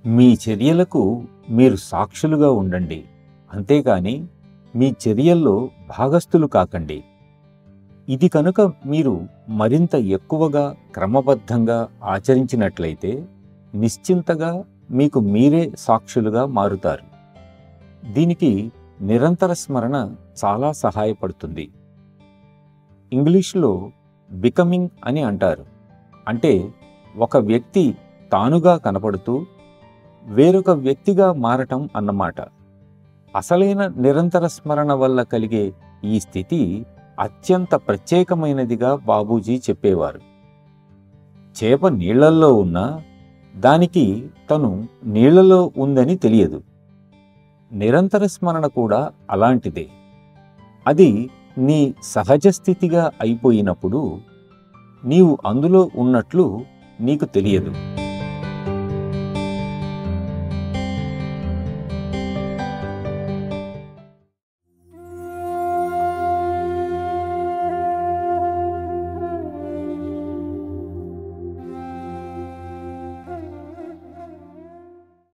మీ చర్యలకు మీరు సాక్షులుగా ఉండండి అంతేగాని మీ చర్యల్లో భాగస్థులు కాకండి ఇది కనుక మీరు మరింత ఎక్కువగా క్రమబద్ధంగా ఆచరించినట్లయితే నిశ్చింతగా మీకు మీరే సాక్షులుగా మారుతారు దీనికి నిరంతర స్మరణ చాలా సహాయపడుతుంది ఇంగ్లీష్లో బికమింగ్ అని అంటారు అంటే ఒక వ్యక్తి తానుగా కనపడుతూ వేరొక వ్యక్తిగా మారటం అన్నమాట అసలైన నిరంతర స్మరణ వల్ల కలిగే ఈ స్థితి అత్యంత ప్రత్యేకమైనదిగా బాబూజీ చెప్పేవారు చేప నీళ్లల్లో ఉన్నా దానికి తను నీళ్లలో ఉందని తెలియదు నిరంతర స్మరణ కూడా అలాంటిదే అది నీ సహజ స్థితిగా అయిపోయినప్పుడు నీవు అందులో ఉన్నట్లు నీకు తెలియదు